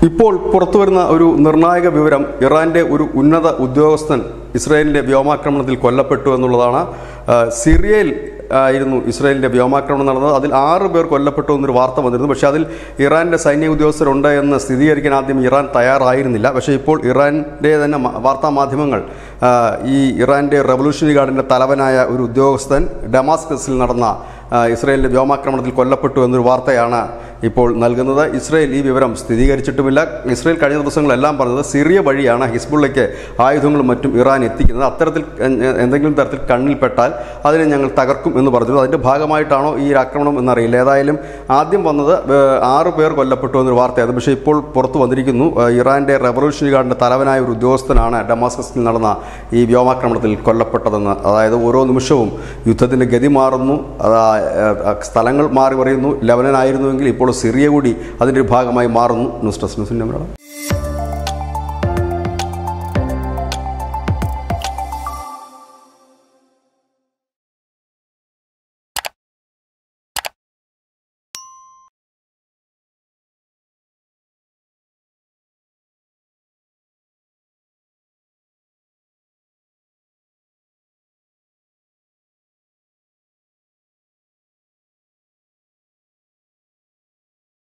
ഇപ്പോൾ പുറത്തുവരുന്ന ഒരു നിർണായക വിവരം ഇറാന്റെ ഒരു ഉന്നത ഉദ്യോഗസ്ഥൻ ഇസ്രായേലിന്റെ വ്യോമാക്രമണത്തിൽ കൊല്ലപ്പെട്ടു എന്നുള്ളതാണ് ആ, സിറിയയിൽ ആയിരുന്നു ഇസ്രായേലിന്റെ വ്യോമാക്രമണം നടന്നത് അതിൽ ആറ് പേർ കൊല്ലപ്പെട്ടു എന്നൊരു വാർത്ത വന്നിരുന്നു പക്ഷേ അതിൽ ഇറാന്റെ സൈനിക ഉദ്യോഗസ്ഥരുണ്ട് എന്ന് സ്ഥിരീകരിക്കാൻ ആദ്യം ഇറാൻ തയ്യാറായിരുന്നില്ല പക്ഷേ ഇപ്പോൾ ഇറാന്റെ തന്നെ മ- വാർത്താ മാധ്യമങ്ങൾ ആ, ഈ ഇറാന്റെ റവല്യൂഷണറി ഗാർഡിന്റെ തലവനായ ഒരു ഉദ്യോഗസ്ഥൻ ഡമാസ്കസിൽ നടന്ന ആ, ഇസ്രായേലിന്റെ വ്യോമാക്രമണത്തിൽ കൊല്ലപ്പെട്ടു എന്നൊരു വാർത്തയാണ് ഇപ്പോൾ നൽകുന്നത് ഇസ്രായേൽ ഈ വിവരം സ്ഥിരീകരിച്ചിട്ടുമില്ല ഇസ്രായേൽ കഴിഞ്ഞ ദിവസങ്ങളെല്ലാം പറഞ്ഞത് സിറിയ വഴിയാണ് ഹിസ്ബുള്ളയ്ക്ക് ആയുധങ്ങളും മറ്റും ഇറാൻ എത്തിക്കുന്നത് അത്തരത്തിൽ എ- എന്തെങ്കിലും തരത്തിൽ കണ്ണിൽപ്പെട്ടാൽ അതിനെ ഞങ്ങൾ തകർക്കും എന്ന് പറഞ്ഞു അതിന്റെ ഭാഗമായിട്ടാണോ ഈ ആക്രമണം എന്നറിയില്ല ഏതായാലും ആദ്യം വന്നത് ഏ, ആറ് പേർ കൊല്ലപ്പെട്ടു എന്നൊരു വാർത്തയായിരുന്നു പക്ഷേ ഇപ്പോൾ പുറത്തു വന്നിരിക്കുന്നു ഏ, ഇറാന്റെ റവല്യൂഷണറി ഗാർഡിന്റെ തലവനായ ഒരു ഉദ്യോഗസ്ഥനാണ് ഡമാസ്കസിൽ നടന്ന ഈ വ്യോമാക്രമണത്തിൽ കൊല്ലപ്പെട്ടതെന്ന് അതായത് ഓരോ നിമിഷവും യുദ്ധത്തിന്റെ ഗതി മാറുന്നു അതാ ഏ, സ്ഥലങ്ങൾ മാറി പറയുന്നു ലെബനൻ ആയിരുന്നുവെങ്കിൽ ഇപ്പോൾ സിറിയ കൂടി അതിന്റെ ഒരു ഭാഗമായി മാറുന്നു news desk news India Malayalam